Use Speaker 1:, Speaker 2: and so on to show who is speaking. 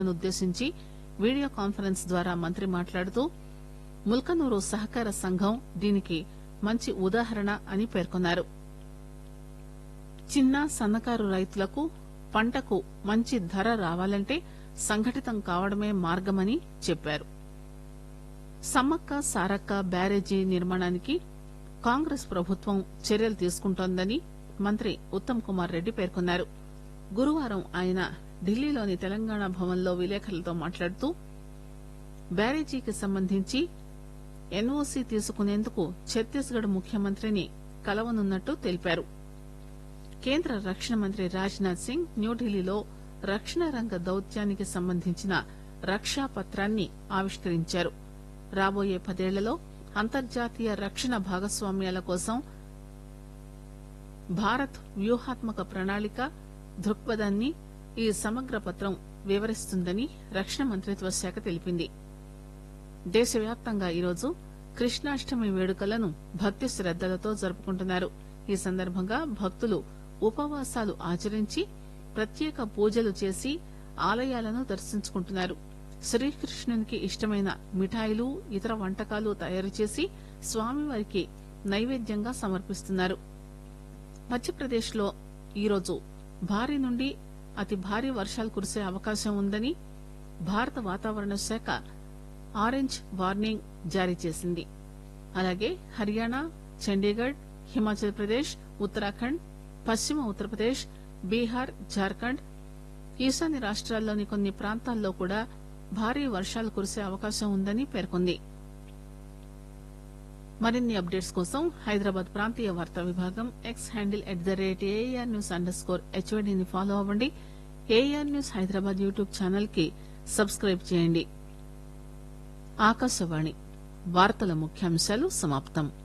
Speaker 1: ఉద్దేశించి video conference ద్వారా మంత్రి మాట్లాడుతూ ముల్కనూరు సహకార సంఘం దీనికి మంచి ఉదాహరణ అని పేర్కొన్నారు చిన్న సన్నకారు రైతులకు పంటకు మంచి ధర రావాలంటే సంఘటితం కావడమే మార్గమని చెప్పారు సమ్మక్క సారక్క బ్యారేజీ నిర్మాణానికి కాంగ్రెస్ ప్రభుత్వం చర్యలు తీసుకుంటోందని మంత్రి ఉత్తమ్ కుమార్ రెడ్డి పేర్కొన్నారు గురువారం ఆయన ఢిల్లీలోని తెలంగాణ భవన్లో విలేకరులతో మాట్లాడుతూ బ్యారేజీకి సంబంధించి ఎన్ఓసీ తీసుకునేందుకు ఛత్తీస్గఢ్ ముఖ్యమంత్రిని కలవనున్నట్టు తెలిపారు కేంద్ర రక్షణ మంత్రి రాజ్ నాథ్ సింగ్ న్యూఢిల్లీలో రక్షణ రంగ దౌత్యానికి సంబంధించిన రక్షా పత్రాన్ని ఆవిష్కరించారు రాబోయే పదేళ్లలో అంతర్జాతీయ రక్షణ భాగస్వామ్యాల కోసం భారత్ వ్యూహాత్మక ప్రణాళిక దృక్పథాన్ని ఈ సమగ్ర పత్రం వివరిస్తుందని రక్షణ మంత్రిత్వ శాఖ తెలిపింది దేశవ్యాప్తంగా ఈరోజు కృష్ణాష్టమి వేడుకలను భక్తి శ్రద్దలతో జరుపుకుంటున్నారు ఈ సందర్భంగా భక్తులు ఉపవాసాలు ఆచరించి ప్రత్యేక పూజలు చేసి ఆలయాలను దర్శించుకుంటున్నారు శ్రీకృష్ణునికి ఇష్టమైన మిఠాయిలు ఇతర వంటకాలు తయారు చేసి స్వామివారికి నైవేద్యంగా సమర్పిస్తున్నారు మధ్యప్రదేశ్ లో ఈరోజు భారీ నుండి అతి భారీ వర్షాలు కురిసే అవకాశం ఉందని భారత వాతావరణ శాఖ ఆరెంజ్ వార్నింగ్ జారీ చేసింది అలాగే హర్యానా చండీగఢ్ హిమాచల్ ప్రదేశ్ ఉత్తరాఖండ్ పశ్చిమ ఉత్తరప్రదేశ్ బీహార్ జార్ఖండ్ ఈశాన్య రాష్ట్రాల్లోని కొన్ని ప్రాంతాల్లో కూడా భారీ వర్షాలు కురిసే అవకాశం ఉందని పేర్కొంది మరిన్ని అప్డేట్స్ కోసం హైదరాబాద్ ప్రాంతీయ వార్తా విభాగం X handle at the rate AR news under score హెచ్వైడీని ఫాలో అవ్వండి AR news Hyderabad YouTube channel కి సబ్స్క్రైబ్ చేయండి ఆకాశవాణి వార్తల ముఖ్యాంశాలు సమాప్తం